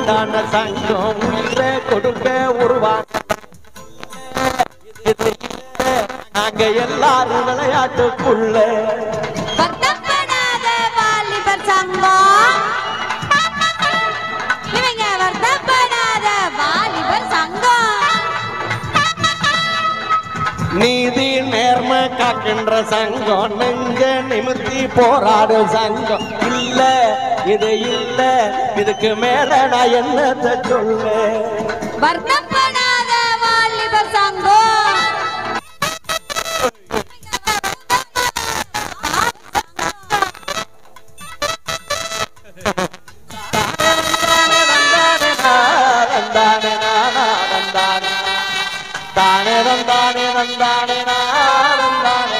உண்டான சங்கம் உயிரை கொடுக்க உருவாங்க இது இல்ல, நாங்க எல்லாரும் விளையாட்டுக்குள்ள வருத்தப்படாத வாலிபர் சங்கம் இவங்க வருத்தப்படாத வாலிபர் சங்கம் நீதி நேர்மை காக்கின்ற சங்கம் நெஞ்ச நிமித்தி போராடும் சங்கம் இல்ல இது இல்ல இதுக்கு மேல நான் என்னத்த சொல்ல வருத்தப்படாத வாலிபர் சங்கம் தானே தந்தானே தந்தானே தந்தானே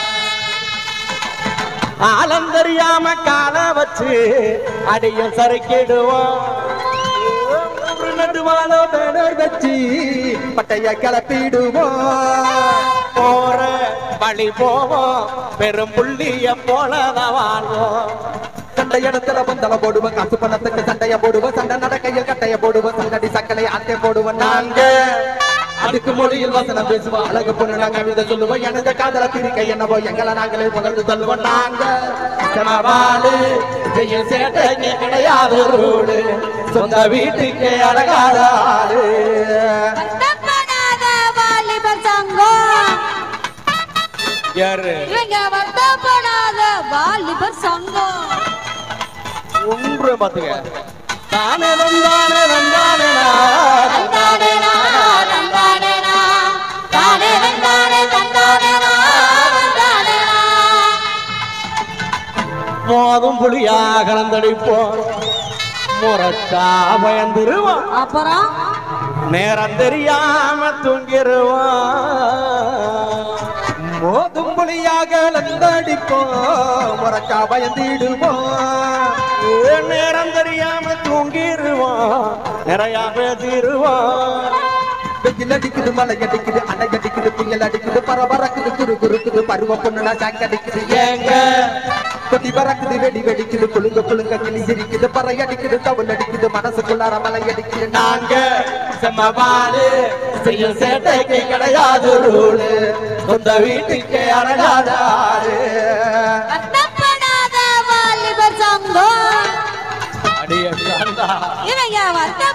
ஆழம் தெரியாம கால வச்சு அடியும் சறுக்கிடுவோம் ஒரு நடுவாளோ பேனர் வச்சு பட்டைய கிளப்பிடுவோம் போற வழி போவோம் பெரும் புள்ளிய போலதான் வாழ்வோம் சண்டை இடத்துல பந்தல போடுவேன் காசு பணத்துக்கு சண்டைய போடுவேன் சண்டை நடக்கையில் கட்டைய போடுவேன் சங்கடி சக்கலை ஆட்டை போடுவேன் நாங்க நாங்க அதுக்கு மொழியில் வசனம் பேசுவோம் அழகு பொண்ணு நாங்க வித சொல்லுவோம் எனது காதல பிரிக்க என்னவோ எங்களை நாங்களே புகழ்ந்து சொல்லுவோம் நாங்க சமவாளு செய்யும் சேட்டைக்கு கிடையாது ரூடு சொந்த வீட்டுக்கு அழகாத ஆளு வருத்தப்படாத வாலிபர் சங்கம் யாரு இவங்க வருத்தப்படாத வாலிபர் சங்கம் ஒன்று பாத்துக்க தானே தந்தானே தந்தானே தந்தானேனா, தந்தானேனா, தானே தந்தானே, தந்தானேனா, தந்தானேனா. மோதும் புளியா கலந்தடிப்போம் முறைச்சா பயந்துருவோம் அப்புறம் நேரம் தெரியாம தூங்கிருவோம் மோதும் புலியாக லந்தடிப்போம் முறைச்சா பயந்திடுவோம் ஏ, நேரம் தெரியாம தூங்கிருவோம் நிறைய பேசிருவோம் வெயில் அடிக்குது மழை அடிக்குது அணை அடிக்குது புயல் அடிக்குது பரபரக்குது குறு குறுக்குது பருவ பொண்ணுனா சாக்கு அடிக்குது ஏங்க கொட்டி பறக்குது வெடி வெடிக்குது குலுங்க குலுங்க கிளி சிரிக்குது பறை அடிக்குது தவுள் அடிக்குது மனசுக்குள்ளார மலை அடிக்குது நாங்க செம்மபாலு செய்யும் சேட்டைக்கு கிடையாது ரூலு சொந்த வீட்டுக்கு அழகாத ஆளு வருத்தப்படாத வாலிபர் சங்கம் அடியே சாந்தா இவங்க வருத்த